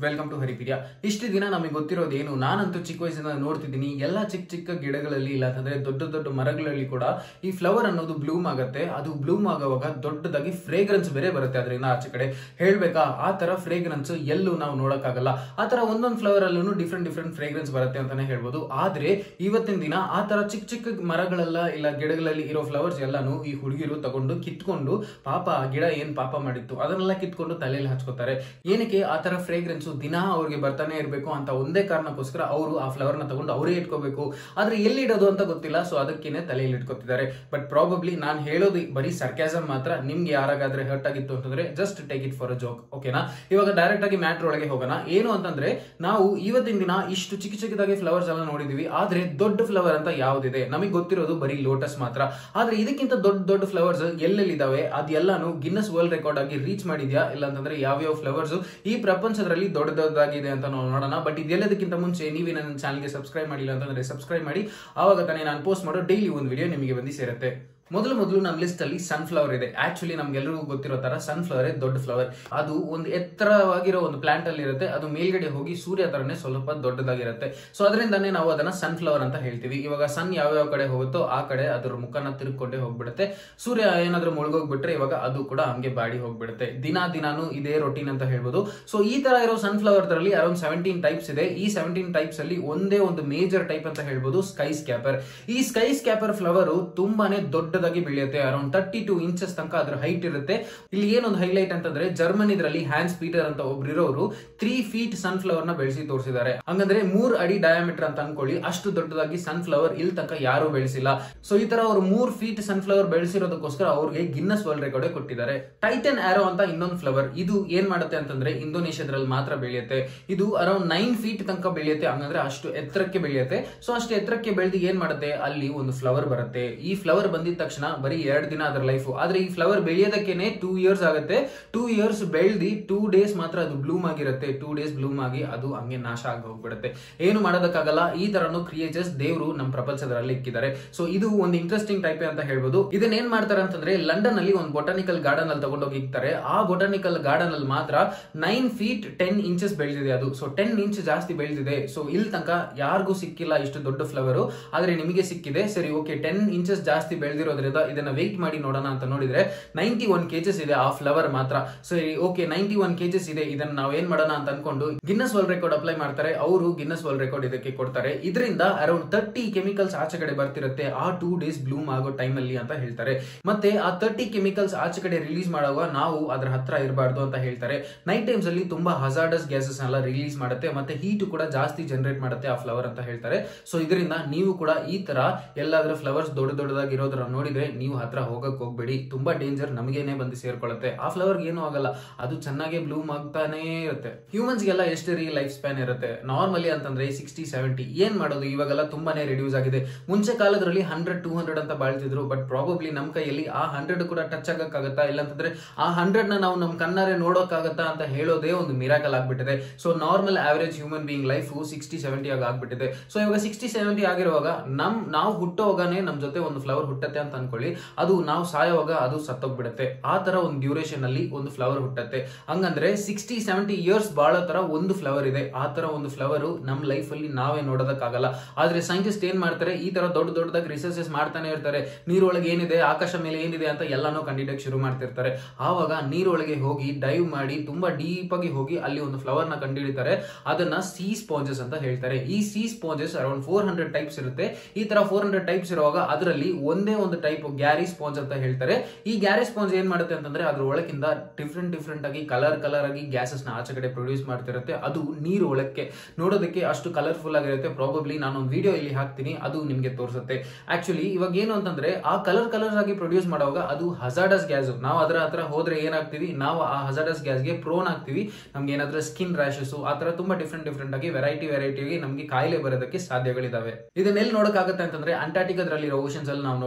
welcome to ಹರಿಪೀಡಿಯಾ ಇಷ್ಟು ದಿನ ನಮಗೆ ಗೊತ್ತಿರೋದು ಏನು ನಾನಂತೂ ಚಿಕ್ಕ ವಯಸ್ಸಿಂದ ನೋಡ್ತಿದ್ದೀನಿ ಎಲ್ಲ ಚಿಕ್ಕ ಚಿಕ್ಕ ಗಿಡಗಳಲ್ಲಿ ಇಲ್ಲ ಅಂತಂದ್ರೆ ದೊಡ್ಡ ದೊಡ್ಡ ಮರಗಳಲ್ಲಿ ಕೂಡ ಈ ಫ್ಲವರ್ ಅನ್ನೋದು ಬ್ಲೂಮ್ ಆಗುತ್ತೆ ಅದು ಬ್ಲೂಮ್ ಆಗುವಾಗ ದೊಡ್ಡದಾಗಿ ಫ್ರೇಗ್ರೆನ್ಸ್ ಬೇರೆ ಬರುತ್ತೆ ಅದರಿಂದ ಆಚೆ ಕಡೆ ಹೇಳ್ಬೇಕಾ ಆ ತರ ಫ್ರೇಗ್ರೆನ್ಸ್ ಎಲ್ಲೂ ನಾವು ನೋಡಕ್ಕಾಗಲ್ಲ ಆ ತರ ಒಂದೊಂದು ಫ್ಲವರ್ ಅಲ್ಲೂ ಡಿಫ್ರೆಂಟ್ ಡಿಫ್ರೆಂಟ್ ಫ್ರೇಗ್ರೆನ್ಸ್ ಬರುತ್ತೆ ಅಂತಾನೆ ಹೇಳ್ಬೋದು ಆದ್ರೆ ಇವತ್ತಿನ ದಿನ ಆ ತರ ಚಿಕ್ಕ ಚಿಕ್ಕ ಮರಗಳೆಲ್ಲ ಇಲ್ಲ ಗಿಡಗಳಲ್ಲಿ ಇರೋ ಫ್ಲವರ್ಸ್ ಎಲ್ಲಾನು ಈ ಹುಡುಗಿರು ತಗೊಂಡು ಕಿತ್ಕೊಂಡು ಪಾಪ ಆ ಗಿಡ ಏನ್ ಪಾಪ ಮಾಡಿತ್ತು ಅದನ್ನೆಲ್ಲ ಕಿತ್ಕೊಂಡು ತಲೆಯಲ್ಲಿ ಹಚ್ಕೋತಾರೆ ಏನಕ್ಕೆ ಆ ತರ ಫ್ರೇಗ್ರೆನ್ಸ್ ದಿನ ಅವ್ರಿಗೆ ಬರ್ತಾನೆ ಇರಬೇಕು ಅಂತ ಒಂದೇ ಕಾರಣಕ್ಕೋಸ್ಕರ ಅವರು ಆ ಫ್ಲವರ್ ನ ತಗೊಂಡು ಅವರೇ ಇಟ್ಕೋಬೇಕು ಆದ್ರೆ ಎಲ್ಲಿ ಇಡೋದು ಅಂತ ಗೊತ್ತಿಲ್ಲ ಸೊ ಅದಕ್ಕೇನೆ ತಲೆಯಲ್ಲಿ ಇಟ್ಕೋತಿದ್ದಾರೆ ಬಟ್ ಪ್ರಾಬಬ್ಲಿ ನಾನು ಹೇಳೋದು ಬರೀ ಸರ್ಕ್ಯಾಸಮ್ ಮಾತ್ರ ನಿಮ್ಗೆ ಯಾರಾಗಾದ್ರೆ ಹರ್ಟ್ ಆಗಿತ್ತು ಅಂತಂದ್ರೆ just take it for a joke ಓಕೆನಾ ಇವಾಗ ಡೈರೆಕ್ಟ್ ಆಗಿ ಮ್ಯಾಟ್ರ್ ಒಳಗೆ ಹೋಗೋಣ ಏನು ಅಂತಂದ್ರೆ ನಾವು ಇವತ್ತಿನ ದಿನ ಇಷ್ಟು ಚಿಕ್ಕ ಚಿಕ್ಕದಾಗಿ ಫ್ಲವರ್ಸ್ ಎಲ್ಲ ನೋಡಿದೀವಿ ಆದ್ರೆ ದೊಡ್ಡ ಫ್ಲವರ್ ಅಂತ ಯಾವ್ದಿದೆ ನಮಗೆ ಗೊತ್ತಿರೋದು ಬರೀ ಲೋಟಸ್ ಮಾತ್ರ ಆದ್ರೆ ಇದಕ್ಕಿಂತ ದೊಡ್ಡ ದೊಡ್ಡ ಫ್ಲವರ್ಸ್ ಎಲ್ಲೆಲ್ಲಿದಾವೆ ಅದೆಲ್ಲಾನು ಗಿನ್ನಸ್ ವರ್ಲ್ಡ್ ರೆಕಾರ್ಡ್ ಆಗಿ ರೀಚ್ ಮಾಡಿದ್ಯಾ ಇಲ್ಲ ಅಂತಂದ್ರೆ ಯಾವ್ಯಾವ ಫ್ಲವರ್ಸ್ ಈ ಪ್ರಪಂಚದಲ್ಲಿ ದೊಡ್ಡ ದೊಡ್ಡದಾಗಿದೆ ಅಂತ ನಾವು ನೋಡೋಣ ಬಟ್ ಇದೆಲ್ಲದಕ್ಕಿಂತ ಮುಂಚೆ ನೀವೇ ನನ್ನ ಚಾನಲ್ಗೆ ಸಬ್ಸ್ಕ್ರೈಬ್ ಮಾಡಿಲ್ಲ ಅಂತಂದ್ರೆ ಸಬ್ಸ್ಕ್ರೈಬ್ ಮಾಡಿ ಆವಾಗ ತಾನೇ ನಾನು ಪೋಸ್ಟ್ ಮಾಡೋ ಡೈಲಿ ಒಂದು ವಿಡಿಯೋ ನಿಮಗೆ ಬಂದು ಸೇರುತ್ತೆ ಮೊದಲು ಮೊದಲು ನಮ್ಮ ಲಿಸ್ಟ್ ಅಲ್ಲಿ ಸನ್ಫ್ಲವರ್ ಇದೆ ಆಕ್ಚುಲಿ ನಮ್ಗೆಲ್ಲರಿಗೂ ಗೊತ್ತಿರೋ ತರ ಸನ್ಫ್ಲವರ್ ದೊಡ್ಡ ಫ್ಲವರ್ ಅದು ಒಂದು ಎತ್ತರವಾಗಿರೋ ಒಂದು ಪ್ಲಾಂಟ್ ಅಲ್ಲಿ ಇರುತ್ತೆ ಅದು ಮೇಲ್ಗಡೆ ಹೋಗಿ ಸೂರ್ಯ ತರನೇ ಸ್ವಲ್ಪ ದೊಡ್ಡದಾಗಿರುತ್ತೆ ಸೊ ಅದರಿಂದಾನೇ ನಾವು ಅದನ್ನ ಸನ್ಫ್ಲವರ್ ಅಂತ ಹೇಳ್ತೀವಿ ಇವಾಗ ಸನ್ ಯಾವ ಯಾವ ಕಡೆ ಹೋಗುತ್ತೋ ಆ ಕಡೆ ಅದ್ರ ಮುಖನ ತಿರುಗ್ಕೊಂಡೇ ಹೋಗ್ಬಿಡುತ್ತೆ ಸೂರ್ಯ ಏನಾದ್ರೂ ಮುಳುಗೋಗ್ಬಿಟ್ರೆ ಇವಾಗ ಅದು ಕೂಡ ಹಂಗೆ ಬಾಡಿ ಹೋಗ್ಬಿಡುತ್ತೆ ದಿನ ದಿನಾನು ಇದೇ ರೊಟೀನ್ ಅಂತ ಹೇಳ್ಬೋದು ಸೊ ಈ ತರ ಇರೋ ಸನ್ಫ್ಲವರ್ ತರಲ್ಲಿ ಅರೌಂಡ್ ಸೆವೆಂಟೀನ್ ಟೈಪ್ಸ್ ಇದೆ ಈ ಸೆವೆಂಟೀನ್ ಟೈಪ್ಸ್ ಅಲ್ಲಿ ಒಂದೇ ಒಂದು ಮೇಜರ್ ಟೈಪ್ ಅಂತ ಹೇಳ್ಬೋದು ಸ್ಕೈ ಸ್ಕ್ಯಾಪರ್ ಈ ಸ್ಕೈ ಸ್ಕ್ಯಾಪರ್ ಫ್ಲವರ್ ತುಂಬಾನೇ ದೊಡ್ಡದಾಗಿ ಬೆಳೆಯುತ್ತೆ ಅರೌಂಡ್ ತರ್ಟಿ ಟು ಇಂಚಸ್ ತನಕ ಅದ್ರ ಹೈಟ್ ಇರುತ್ತೆ ಇಲ್ಲಿ ಏನೊಂದು ಹೈಲೈಟ್ ಅಂತಂದ್ರೆ ಜರ್ಮನಿದ್ರಲ್ಲಿ ಹ್ಯಾನ್ಸ್ ಪೀಟರ್ ಅಂತ ಒಬ್ರು ಇರೋರು ತ್ರೀ ಫೀಟ್ ಸನ್ಫ್ಲವರ್ ನ ಬೆಳೆಸಿ ತೋರಿಸಿದ್ದಾರೆ ಹಂಗಂದ್ರೆ ಮೂರ್ ಅಡಿ ಡಯಾಮೀಟರ್ ಅಂತ ಅನ್ಕೊಳ್ಳಿ ಅಷ್ಟು ದೊಡ್ಡದಾಗಿ ಸನ್ಫ್ಲವರ್ ಇಲ್ಲಿ ತನಕ ಯಾರು ಬೆಳೆಸಿಲ್ಲ ಸೊ ಈ ತರ ಅವರು ಮೂರ್ ಫೀಟ್ ಸನ್ಫ್ಲವರ್ ಬೆಳೆಸಿರೋದಕ್ಕೋಸ್ಕರ ಅವ್ರಿಗೆ ಗಿನ್ನಸ್ ವರ್ಲ್ಡ್ ರೆಕಾರ್ಡ್ ಕೊಟ್ಟಿದ್ದಾರೆ ಟೈಟನ್ ಆರೋ ಅಂತ ಇನ್ನೊಂದು ಫ್ಲವರ್ ಇದು ಏನ್ ಮಾಡುತ್ತೆ ಅಂತಂದ್ರೆ ಇಂಡೋನೇಷ್ಯಾದ್ರಲ್ಲಿ ಮಾತ್ರ ಬೆಳೆಯುತ್ತೆ ಇದು ಅರೌಂಡ್ ನೈನ್ ಫೀಟ್ ತನಕ ಬೆಳೆಯುತ್ತೆ ಹಂಗಂದ್ರೆ ಅಷ್ಟು ಎತ್ತರಕ್ಕೆ ಬೆಳೆಯುತ್ತೆ ಸೊ ಅಷ್ಟು ಎತ್ತರಕ್ಕೆ ಬೆಳೆದು ಏನ್ ಮಾಡುತ್ತೆ ಅಲ್ಲಿ ಒಂದು ಫ್ಲವರ್ ಬರುತ್ತೆ ಈ ಫ್ಲವರ್ ಬಂದಿದ ತಕ್ಷಣ ಬರೀ ಎರಡ್ ದಿನ ಅದರ ಲೈಫ್ ಆದ್ರೆ ಈ ಫ್ಲವರ್ ಬೆಳೆಯೋದಕ್ಕೇನೆ ಟೂ ಇಯರ್ಸ್ ಆಗುತ್ತೆ ಟೂ ಇಯರ್ಸ್ ಬೆಳೆದಿ ಟೂ ಡೇಸ್ ಮಾತ್ರ ಅದು ಬ್ಲೂಮ್ ಆಗಿರುತ್ತೆ ಟೂ ಡೇಸ್ ಬ್ಲೂಮ್ ಆಗಿ ಅದು ಹಂಗೆ ನಾಶ ಆಗಿ ಹೋಗ್ಬಿಡುತ್ತೆ ಏನು ಮಾಡೋದಕ್ಕಾಗಲ್ಲ ಈ ತರನು ಕ್ರಿಯೇಚರ್ಸ್ ದೇವರು ನಮ್ಮ ಪ್ರಪಂಚದಲ್ಲಿ ಇಕ್ಕಿದ್ದಾರೆ ಸೊ ಇದು ಒಂದು ಇಂಟ್ರೆಸ್ಟಿಂಗ್ ಟೈಪ್ ಅಂತ ಹೇಳ್ಬೋದು ಇದನ್ನ ಏನ್ ಮಾಡ್ತಾರೆ ಅಂತಂದ್ರೆ ಲಂಡನ್ ಅಲ್ಲಿ ಒಂದು ಬೊಟಾನಿಕಲ್ ಗಾರ್ಡನ್ ಅಲ್ಲಿ ತಗೊಂಡೋಗಿ ಇಕ್ತಾರೆ ಆ ಬೊಟಾನಿಕಲ್ ಗಾರ್ಡನ್ ಅಲ್ಲಿ ಮಾತ್ರ ನೈನ್ ಫೀಟ್ ಟೆನ್ ಇಂಚಸ್ ಬೆಳೆದಿದೆ ಅದು ಸೊ ಟೆನ್ ಇಂಚ್ ಜಾಸ್ತಿ ಬೆಳೆದಿದೆ ಸೊ ಇಲ್ಲಿ ತನಕ ಯಾರಿಗೂ ಸಿಕ್ಕಿಲ್ಲ ಇಷ್ಟು ದೊಡ್ಡ ಫ್ಲವರ್ ಆದ್ರೆ ನಿಮಗೆ ಸಿಕ್ಕಿದೆ ಸರಿ ಓಕೆ ಟೆನ್ ಇಂಚಸ್ ಜಾಸ್ತಿ ಬೆಳೆದಿರೋದ್ರಿಂದ ಇದನ್ನ ವೆಯ್ಟ್ ಮಾಡಿ ನೋಡೋಣ ಅಂತ ನೋಡಿದ್ರೆ ನೈಂಟಿ ಒನ್ ಕೆಜಸ್ ಇದೆ ಆ ಫ್ಲವರ್ ಮಾತ್ರ ಸರಿ ಓಕೆ ನೈಂಟಿ ಒನ್ ಕೆಜಸ್ ಇದೆ ಇದನ್ನ ನಾವು ಏನ್ ಮಾಡೋಣ ಅಂತ ಅನ್ಕೊಂಡು ಗಿನ್ನಸ್ ವರ್ಲ್ಡ್ ರೆಕಾರ್ಡ್ ಅಪ್ಲೈ ಮಾಡ್ತಾರೆ ಅವರು ಗಿನ್ನಸ್ ವರ್ಲ್ಡ್ ರೆಕಾರ್ಡ್ ಇದಕ್ಕೆ ಕೊಡ್ತಾರೆ ಇದರಿಂದ ಅರೌಂಡ್ ತರ್ಟಿ ಕೆಮಿಕಲ್ಸ್ ಆಚೆ ಕಡೆ ಬರ್ತಿರುತ್ತೆ ಆ ಟೂ ಡೇಸ್ ಬ್ಲೂಮ್ ಆಗೋ ಟೈಮ್ ಅಲ್ಲಿ ಅಂತ ಹೇಳ್ತಾರೆ ಮತ್ತೆ ಆ ತರ್ಟಿ ಕೆಮಿಕಲ್ಸ್ ಆಚೆ ಕಡೆ ರಿಲೀಸ್ ಮಾಡುವಾಗ ನಾವು ಅದ್ರ ಹತ್ರ ಇರಬಾರ್ದು ಅಂತ ಹೇಳ್ತಾರೆ ನೈಟ್ ಟೈಮ್ಸ್ ಅಲ್ಲಿ ತುಂಬಾ ಹಜಾರ್ಡಸ್ ಗ್ಯಾಸಸ್ ಎಲ್ಲ ರಿಲೀಸ್ ಮಾಡುತ್ತೆ ಮತ್ತೆ ಹೀಟ್ ಕೂಡ ಜಾಸ್ತಿ ಜನರೇಟ್ ಮಾಡುತ್ತೆ ಆ ಫ್ಲವರ್ ಅಂತ ಹೇಳ್ತಾರೆ ಸೊ ಇದರಿಂದ ನೀವು ಕೂಡ ಈ ತರ ಎಲ್ಲಾದ್ರೂ ಫ್ಲವರ್ಸ್ ದೊಡ್ಡ ದೊಡ್ಡದಾಗಿ ಇರೋದ್ರ ನೋಡಿದ್ರೆ ನೀವು ಹತ್ರ ಹೋಗಕ್ ಹೋಗ್ಬೇಡಿ ತುಂಬಾ ಡೇಂಜರ್ ನಮಗೇನೆ ಬಂದು ಸೇರ್ಕೊಳ್ಳುತ್ತೆ ಆ ಫ್ಲವರ್ ಏನು ಆಗಲ್ಲ ಅದು ಚೆನ್ನಾಗಿ ಬ್ಲೂಮ್ ಆಗ್ತಾನೇ ಇರುತ್ತೆ ಹ್ಯೂಮನ್ಸ್ ಗೆಲ್ಲ ಎಷ್ಟು ರೀ ಲೈಫ್ ಸ್ಪ್ಯಾನ್ ಇರುತ್ತೆ ನಾರ್ಮಲಿ ಅಂತಂದ್ರೆ ಸಿಕ್ಸ್ಟಿ ಸೆವೆಂಟಿ ಏನ್ ಮಾಡೋದು ಇವಾಗೆಲ್ಲ ತುಂಬಾನೇ ರಿಡ್ಯೂಸ್ ಆಗಿದೆ ಮುಂಚೆ ಕಾಲದಲ್ಲಿ ಹಂಡ್ರೆಡ್ ಟೂ ಹಂಡ್ರೆಡ್ ಅಂತ ಬಾಳ್ತಿದ್ರು ಬಟ್ ಪ್ರಾಬಬ್ಲಿ ನಮ್ಮ ಕೈಯಲ್ಲಿ ಆ ಹಂಡ್ರೆಡ್ ಕೂಡ ಟಚ್ ಆಗಕ್ಕಾಗತ್ತಾ ಇಲ್ಲ ಅಂತಂದ್ರೆ ಆ ಹಂಡ್ರೆಡ್ ನ ನಾವು ನಮ್ ಕಣ್ಣಾರೆ ನೋಡೋಕ್ಕಾಗತ್ತಾ ಅಂತ ಹೇಳೋದೇ ಒಂದು ಮಿರಾಕಲ್ ಆಗ್ಬಿಟ್ಟಿದೆ so normal average human being life sixty seventy ಆಗಿ ಆಗ್ಬಿಟ್ಟಿದೆ ಸೊ ಇವಾಗ ಸಿಕ್ಸ್ಟಿ ಸೆವೆಂಟಿ ಆಗಿರುವಾಗ ನಮ್ ನಾವು ಹುಟ್ಟೋವಾಗನೇ ನಮ್ ಜೊತೆ ಒಂದು ಫ್ಲವರ್ ಹುಟ್ಟತ್ತೆ ಅಂತ ಅನ್ಕೊಳ್ಳಿ ಅದು ನಾವು ಸಾಯೋವಾಗ ಅದು ಸತ್ತೋಗ್ಬಿಡುತ್ತೆ ಆ ತರ ಒಂದು ಡ್ಯೂರೇಷನ್ ಅಲ್ಲಿ ಒಂದು ಫ್ಲವರ್ ಹುಟ್ಟತ್ತೆ ಹಂಗಂದ್ರೆ ಸಿಕ್ಸ್ಟಿ ಸೆವೆಂಟಿ ಇಯರ್ಸ್ ಬಾಳೋ ತರ ಒಂದು ಫ್ಲವರ್ ಇದೆ ಆ ತರ ಒಂದು ಫ್ಲವರ್ ನಮ್ ಲೈಫ್ ಅಲ್ಲಿ ನಾವೇ ನೋಡೋದಕ್ಕಾಗಲ್ಲ ಆದ್ರೆ ಸೈಂಟಿಸ್ಟ್ ಏನ್ ಮಾಡ್ತಾರೆ ಈ ತರ ದೊಡ್ಡ ದೊಡ್ಡದಾಗಿ ರಿಸರ್ಚಸ್ ಮಾಡ್ತಾನೆ ಇರ್ತಾರೆ ನೀರೊಳಗೆ ಏನಿದೆ ಆಕಾಶ ಮೇಲೆ ಏನಿದೆ ಅಂತ ಎಲ್ಲಾನು ಕಂಡಿಡಕ್ ಶುರು ಮಾಡ್ತಿರ್ತಾರೆ ಆವಾಗ ನೀರೊಳಗೆ ಹೋಗಿ ಡೈವ್ ಮಾಡಿ ತುಂಬಾ ಡೀಪ್ ಆಗಿ ಹೋಗಿ ಅಲ್ಲಿ ಒಂದು ಫ್ಲವರ್ ನ ಕಂಡುಹಿಡಿತಾರೆ ಅದನ್ನ ಸಿ ಸ್ಪಾಂಜಸ್ ಅಂತ ಹೇಳ್ತಾರೆ ಈ sea sponges around four hundred types ಇರುತ್ತೆ ಈ ತರ ಫೋರ್ ಹಂಡ್ರೆಡ್ ಟೈಪ್ಸ್ ಇರುವಾಗ ಅದರಲ್ಲಿ ಒಂದೇ ಒಂದು ಟೈಪ್ ಗ್ಯಾರಿ ಸ್ಪಾಂಜ್ ಅಂತ ಹೇಳ್ತಾರೆ ಈ ಗ್ಯಾರಿ ಸ್ಪಾಂಜ್ ಏನ್ ಮಾಡುತ್ತೆ ಅಂತಂದ್ರೆ ಅದ್ರ ಒಳಗಿಂದ ಡಿಫ್ರೆಂಟ್ ಡಿಫ್ರೆಂಟ್ ಆಗಿ ಕಲರ್ ಕಲರ್ ಆಗಿ ಗ್ಯಾಸಸ್ ನ ಆಚೆ ಕಡೆ ಪ್ರೊಡ್ಯೂಸ್ ಮಾಡ್ತಿರುತ್ತೆ ಅದು ನೀರು ಒಳಕ್ಕೆ ನೋಡೋದಕ್ಕೆ ಅಷ್ಟು ಕಲರ್ಫುಲ್ ಆಗಿರುತ್ತೆ ಪ್ರಾಬಬ್ಲಿ ನಾನು ಒಂದು ವಿಡಿಯೋ ಇಲ್ಲಿ ಹಾಕ್ತೀನಿ ಅದು ನಿಮ್ಗೆ ತೋರಿಸುತ್ತೆ ಆಕ್ಚುಲಿ ಇವಾಗ ಏನು ಅಂತಂದ್ರೆ ಆ ಕಲರ್ ಕಲರ್ ಆಗಿ ಪ್ರೊಡ್ಯೂಸ್ ಮಾಡುವಾಗ ಅದು ಹಜಾರ್ಡಸ್ ಗ್ಯಾಸ್ ನಾವು ಅದರ ಹತ್ರ ಹೋದ್ರೆ ಏನಾಗ್ತೀವಿ ನಾವು ಆ ಹಜಾರ್ಡಸ್ ಗ್ಯಾಸ್ಗೆ ಪ್ರೋನ್ ಆಗ್ತೀವಿ ನಮ್ಗೆ ಏನಾದ್ರೂ ಸ್ಕಿನ್ ರ್ಯಾಶಸ್ ಆ ತರ ತುಂಬಾ ಡಿಫ್ರೆಂಟ್ ಡಿಫ್ರೆಂಟ್ ಆಗಿ ವೆರೈಟಿ ವೆರೈಟಿ ಆಗಿ ನಮ್ಗೆ ಕಾಯಿಲೆ ಬರೋದಕ್ಕೆ ಸಾಧ್ಯಗಳಿದಾವೆ ಇದನ್ನೆಲ್ಲಿ ನೋಡಕ್ಕಾಗತ್ತೆ ಅಂತಂದ್ರೆ ಅಂಟಾರ್ಟಿಕಾದ್ರಲ್ಲಿರೋ ಓಷನ್ಸ್ ಅಲ್ಲಿ ನಾವು ನೋಡಬಹುದು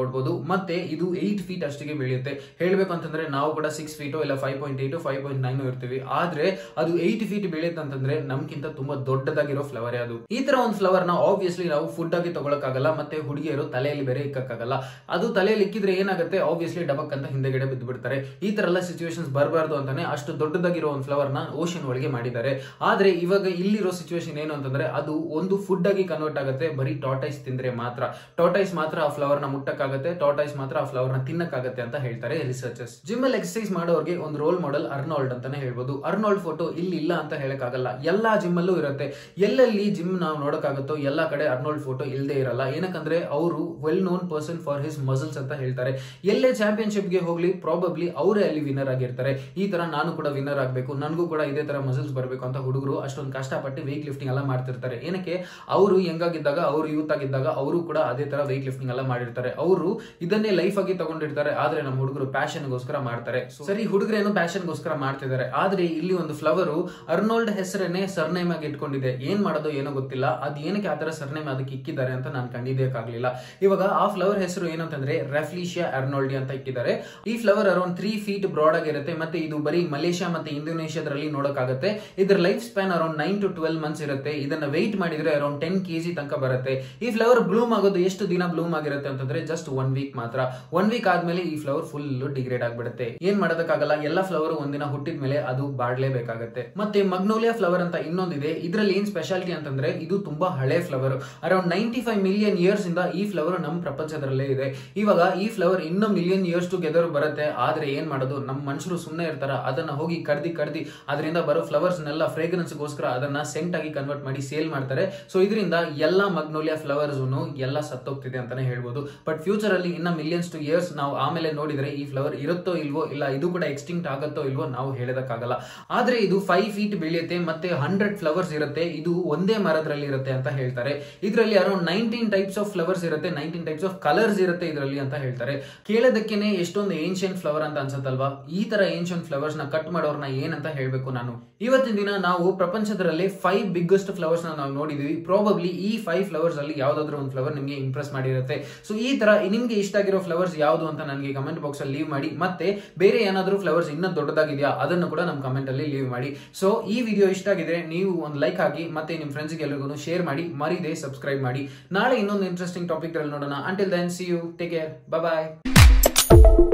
ಮತ್ತೆ ಇದು ಏಟ್ ಫೀಟ್ ಅಷ್ಟಿಗೆ ಬೆಳೆಯುತ್ತೆ ಹೇಳ್ಬೇಕು ಅಂತಂದ್ರೆ ನಾವು ಕೂಡ ಸಿಕ್ಸ್ ಫೀಟು ಇಲ್ಲ five point eight five point nine ಇರ್ತೀವಿ ಆದ್ರೆ ಅದು ಏಟ್ ಫೀಟ್ ಬೆಳೆಯುತ್ತೆ ಅಂತಂದ್ರೆ ನಮ್ಗಿಂತ ತುಂಬಾ ದೊಡ್ಡದಾಗಿರೋ ಫ್ಲವರ್ ಅದು ಈ ತರ ಒಂದು ಫ್ಲವರ್ ನ ಆಬ್ವಿಯಸ್ಲಿ ನಾವು ಫುಡ್ ಆಗಿ ತಗೊಳಕ್ಕಾಗಲ್ಲ ಮತ್ತೆ ಹುಡುಗಿಯರು ತಲೆಯಲ್ಲಿ ಬೇರೆ ಇಕ್ಕಕ್ಕಾಗಲ್ಲ ಅದು ತಲೆಯಲ್ಲಿ ಇಕ್ಕಿದ್ರೆ ಏನಾಗುತ್ತೆ ಆಬ್ವಿಯಸ್ಲಿ ಡಬಕ್ ಅಂತ ಹಿಂದೆಗಡೆ ಬಿದ್ದು ಬಿಡ್ತಾರೆ ಈ ತರ ಎಲ್ಲ ಸಿಚುವೇಶನ್ಸ್ ಬರಬಾರ್ದು ಅಂತಾನೆ ಅಷ್ಟು ದೊಡ್ಡದಾಗಿರೋ ಒಂದು ಫ್ಲವರ್ ನ ಓಷನ್ ಒಳಗೆ ಮಾಡಿದ್ದಾರೆ ಆದ್ರೆ ಇವಾಗ ಇಲ್ಲಿರೋ ಸಿಚುವೇಶನ್ ಏನು ಅಂತಂದ್ರೆ ಅದು ಒಂದು ಫುಡ್ ಆಗಿ ಕನ್ವರ್ಟ್ ಆಗುತ್ತೆ ಬರೀ ಟಾಟೈಸ್ ತಿಂದ್ರೆ ಮಾತ್ರ ಟಾಟೈಸ್ ಮಾತ್ರ ಆ ಫ್ಲವರ್ ನ ಮುಟ್ಟಕ್ಕಾಗತ್ತೆ ಟಾಟೈಸ್ ಮಾತ್ರ ಆ ಫ್ಲವರ್ ನ ತಿನ್ನಕ್ಕಾಗತ್ತೆ ಅಂತ ಹೇಳ್ತಾರೆ ರಿಸರ್ಚರ್ಸ್ ಜಿಮ್ ಅಲ್ಲಿ ಎಕ್ಸರ್ಸೈಸ್ ಮಾಡೋರಿಗೆ ಒಂದು ರೋಲ್ ಮಾಡೆಲ್ ಅರ್ನಾಲ್ಡ್ ಅಂತಾನೆ ಹೇಳ್ಬೋದು ಅರ್ನಾಲ್ಡ್ ಫೋಟೋ ಇಲ್ಲಿ ಇಲ್ಲ ಅಂತ ಹೇಳಕ್ಕಾಗಲ್ಲ ಎಲ್ಲಾ ಜಿಮ್ ಅಲ್ಲೂ ಇರುತ್ತೆ ಎಲ್ಲೆಲ್ಲಿ ಜಿಮ್ ನಾವು ನೋಡಕ್ಕಾಗತ್ತೋ ಎಲ್ಲಾ ಕಡೆ ಅರ್ನಾಲ್ಡ್ ಫೋಟೋ ಇಲ್ಲದೆ ಇರಲ್ಲ ಏನಕ್ಕಂದ್ರೆ ಅವರು well known person for his muscles ಅಂತ ಹೇಳ್ತಾರೆ ಎಲ್ಲೇ ಚಾಂಪಿಯನ್ಶಿಪ್ ಗೆ ಹೋಗ್ಲಿ ಪ್ರಾಬಬ್ಲಿ ಅವರೇ ಅಲ್ಲಿ ವಿನ್ನರ್ ಆಗಿರ್ತಾರೆ ಈ ತರ ನಾನು ಕೂಡ ವಿನ್ನರ್ ಆಗಬೇಕು ನನಗೂ ಕೂಡ ಇದೇ ತರ ಮಸಲ್ಸ್ ಬರಬೇಕು ಅಂತ ಹುಡುಗರು ಅಷ್ಟೊಂದು ಕಷ್ಟಪಟ್ಟು ವೆಯ್ಟ್ ಲಿಫ್ಟಿಂಗ್ ಎಲ್ಲ ಮಾಡ್ತಿರ್ತಾರೆ ಏನಕ್ಕೆ ಅವರು ಹೆಂಗಾಗಿದ್ದಾಗ ಅವರು ಯೂತ್ ಆಗಿದ್ದಾಗ ಅವರು ಕೂಡ ಅದೇ ತರ ವೆಯ್ಟ್ ಲಿಫ್ಟಿಂಗ್ ಎಲ್ಲ ಮಾಡಿರ್ತಾರೆ ಅವರು ಇದನ್ನೇ ಲೈಫ್ ಆಗಿ ತಗೊಂಡಿರ್ತಾರೆ ಆದ್ರೆ ನಮ್ಮ ಹುಡುಗರು ಪ್ಯಾಷನ್ ಗೋಸ್ಕರ ಮಾಡ್ತಾರೆ ಸರಿ ಹುಡುಗರೇನು ಪ್ಯಾಷನ್ ಗೋಸ್ಕರ ಮಾಡ್ತಿದ್ದಾರೆ ಆದ್ರೆ ಇಲ್ಲಿ ಒಂದು ಫ್ಲವರ್ ಅರ್ನಾಲ್ಡ್ ಹೆಸರನ್ನೇ ಸರ್ನೇಮ್ ಆಗಿ ಇಟ್ಕೊಂಡಿದೆ ಏನ್ ಮಾಡೋದು ಏನೋ ಗೊತ್ತಿಲ್ಲ ಅದ್ ಏನಕ್ಕೆ ಆತರ ಸರ್ನೇಮ್ ಅದಕ್ಕೆ ಇಕ್ಕಿದ್ದಾರೆ ಅಂತ ನಾನು ಕಂಡಿದ್ದೇಕಾಗ್ಲಿಲ್ಲ ಇವಾಗ ಆ ಫ್ಲವರ್ ಹೆಸರು ಏನಂತಂದ್ರೆ ರೆಫ್ಲಿಶಿಯಾ ಅರ್ನಾಲ್ಡಿ ಅಂತ ಇಟ್ಟಿದ್ದಾರೆ ಈ flower around three feet broad ಆಗಿರುತ್ತೆ ಮತ್ತೆ ಇದು ಬರೀ ಮಲೇಷ್ಯಾ ಮತ್ತೆ ಇಂಡೋನೇಷ್ಯಾದಲ್ಲಿ ನೋಡಕ್ಕಾಗತ್ತೆ ಇದ್ರ life span around nine to twelve months ಇರುತ್ತೆ ಇದನ್ನ ವೆಯ್ಟ್ ಮಾಡಿದ್ರೆ ಅರೌಂಡ್ ಟೆನ್ ಕೆಜಿ ತನಕ ಬರುತ್ತೆ ಈ ಫ್ಲವರ್ ಬ್ಲೂಮ್ ಆಗೋದು ಎಷ್ಟು ದಿನ ಬ್ಲೂಮ್ ಆಗಿರುತ್ತೆ ಅಂತಂದ್ರೆ ಜಸ್ಟ್ ಒನ್ ವೀಕ್ ಮಾತ್ರ ಒನ್ ವೀಕ್ ಆದ್ಮೇಲೆ ಈ ಫ್ಲವರ್ ಫುಲ್ ಡಿಗ್ರೇಡ್ ಆಗ್ಬಿಡುತ್ತೆ ಏನ್ ಮಾಡೋದಕ್ಕಾಗಲ್ಲ ಎಲ್ಲ ಫ್ಲವರ್ ಒಂದಿನ ಹುಟ್ಟಿದ ಮೇಲೆ ಅದು ಬಾಡ್ಲೇಬೇಕಾಗತ್ತೆ ಮತ್ತೆ ಮಗ್ನೋಲಿಯಾ ಫ್ಲವರ್ ಅಂತ ಇನ್ನೊಂದಿದೆ ಇದ್ರಲ್ಲಿ ಏನ್ ಸ್ಪೆಷಾಲಿಟಿ ಅಂತಂದ್ರೆ ಇದು ತುಂಬಾ ಹಳೆ flower around ninety five million years ಇಂದ ಈ ಫ್ಲವರ್ ನಮ್ಮ ಪ್ರಪಂಚದಲ್ಲೇ ಇದೆ ಇವಾಗ ಈ ಫ್ಲವರ್ ಇನ್ನೂ ಮಿಲಿಯನ್ ಇಯರ್ಸ್ ಟುಗೆದರ್ ಬರುತ್ತೆ ಆದ್ರೆ ಏನ್ ಮಾಡೋದು ನಮ್ಮ ಮನುಷ್ಯರು ಸುಮ್ಮನೆ ಇರ್ತಾರ ಅದನ್ನ ಹೋಗಿ ಕಡ್ದಿ ಕಡ್ದಿ ಅದರಿಂದ ಬರೋ ಫ್ಲವರ್ಸ್ ನೆಲ್ಲ ಫ್ರೇಗ್ರೆನ್ಸ್ ಗೋಸ್ಕರ ಅದನ್ನ ಸೆಂಟ್ ಆಗಿ ಕನ್ವರ್ಟ್ ಮಾಡಿ ಸೇಲ್ ಮಾಡ್ತಾರೆ ಸೊ ಇದರಿಂದ ಎಲ್ಲಾ ಮಗ್ನೋಲಿಯಾ ಫ್ಲವರ್ಸ್ ಎಲ್ಲ ಸತ್ತೋಗ್ತಿದೆ ಅಂತಾನೆ ಹೇಳ್ಬೋದು ಬಟ್ ಫ್ಯೂಚರ್ ಅಲ್ಲಿ ಇನ್ನ ಮಿಲಿಯನ್ಸ್ ಟು ಇಯರ್ಸ್ ನಾವು ಆಮೇಲೆ ನೋಡಿದ್ರೆ ಈ ಫ್ಲವರ್ ಇರುತ್ತೋ ಇಲ್ವೋ ಇಲ್ಲ ಇದು ಕೂಡ ಎಕ್ಸ್ಟಿಂಕ್ಟ್ ಆಗತ್ತೋ ಇಲ್ವೋ ನಾವು ಹೇಳೋದಕ್ಕಾಗಲ್ಲ ಆದ್ರೆ ಇದು ಫೈವ್ ಫೀಟ್ ಬೆಳೆಯುತ್ತೆ ಮತ್ತೆ ಹಂಡ್ರೆಡ್ ಫ್ಲವರ್ಸ್ ಇರುತ್ತೆ ಇದು ಒಂದೇ ಮರದಲ್ಲಿ ಇರುತ್ತೆ ಅಂತ ಹೇಳ್ತಾರೆ ಇದರಲ್ಲಿ around nineteen types of flowers ಇರುತ್ತೆ ನೈನ್ಟೀನ್ ಟೈಪ್ಸ್ ಆಫ್ ಕಲರ್ಸ್ ಇರುತ್ತೆ ಇದರಲ್ಲಿ ಅಂತ ಹೇಳ್ತಾರೆ ಕೇಳೋದಕ್ಕೇನೆ ಎಷ್ಟೊಂದು ಏನ್ಷಿಯಂಟ್ ಫ್ಲವರ್ ಅಂತ ಅನ್ಸತ್ತಲ್ವಾ ಈ ತರ ಏನ್ಷಿಯಂಟ್ ಫ್ಲವರ್ಸ್ ನ ಕಟ್ ಮಾಡೋರ್ನ ಏನಂತ ಹೇಳ್ಬೇಕು ನಾನು ಇವತ್ತಿನ ದಿನ ನಾವು ಪ್ರಪಂಚದಲ್ಲಿ ಫೈವ್ ಬಿಗ್ಗೆಸ್ಟ್ ಫ್ಲವರ್ಸ್ ನ ನಾವು ನೋಡಿದೀವಿ ಪ್ರಾಬಬ್ಲಿ ಈ ಫೈವ್ ಫ್ಲವರ್ಸ್ ಅಲ್ಲಿ ಯಾವ್ದಾದ್ರು ಒಂದು ಫ್ಲವರ್ ನಿಮಗೆ ಇಂಪ್ರೆಸ್ ಮಾಡಿರುತ್ತೆ ಸೊ ಈ ತರ ನಿಮ್ಗೆ ಇಷ್ಟ ಆಗಿರೋ ಫ್ಲವರ್ಸ್ ಯಾವುದು ಅಂತ ನನಗೆ ಕಮೆಂಟ್ ಬಾಕ್ಸ್ ಅಲ್ಲಿ ಲೀವ್ ಮಾಡಿ ಮತ್ತೆ ಬೇರೆ ಏನಾದರೂ ಫ್ಲವರ್ಸ್ ಇನ್ನೂ ದೊಡ್ಡದಾಗಿದೆಯಾ ಅದನ್ನು ಕೂಡ ನಮ್ಮ ಕಮೆಂಟ್ ಅಲ್ಲಿ ಲೀವ್ ಮಾಡಿ ಸೊ ಈ ವಿಡಿಯೋ ಇಷ್ಟ ಆಗಿದೆ ನೀವು ಒಂದು ಲೈಕ್ ಹಾಕಿ ಮತ್ತೆ ನಿಮ್ಮ ಫ್ರೆಂಡ್ಸ್ಗೆ ಎಲ್ರಿಗೂ ಶೇರ್ ಮಾಡಿ ಮರಿದೆ ಸಬ್ಸ್ಕ್ರೈಬ್ ಮಾಡಿ ನಾಳೆ ಇನ್ನೊಂದು ಇಂಟ್ರೆಸ್ಟಿಂಗ್ ಟಾಪಿಕ್ ನೋಡೋಣ until then see you take care bye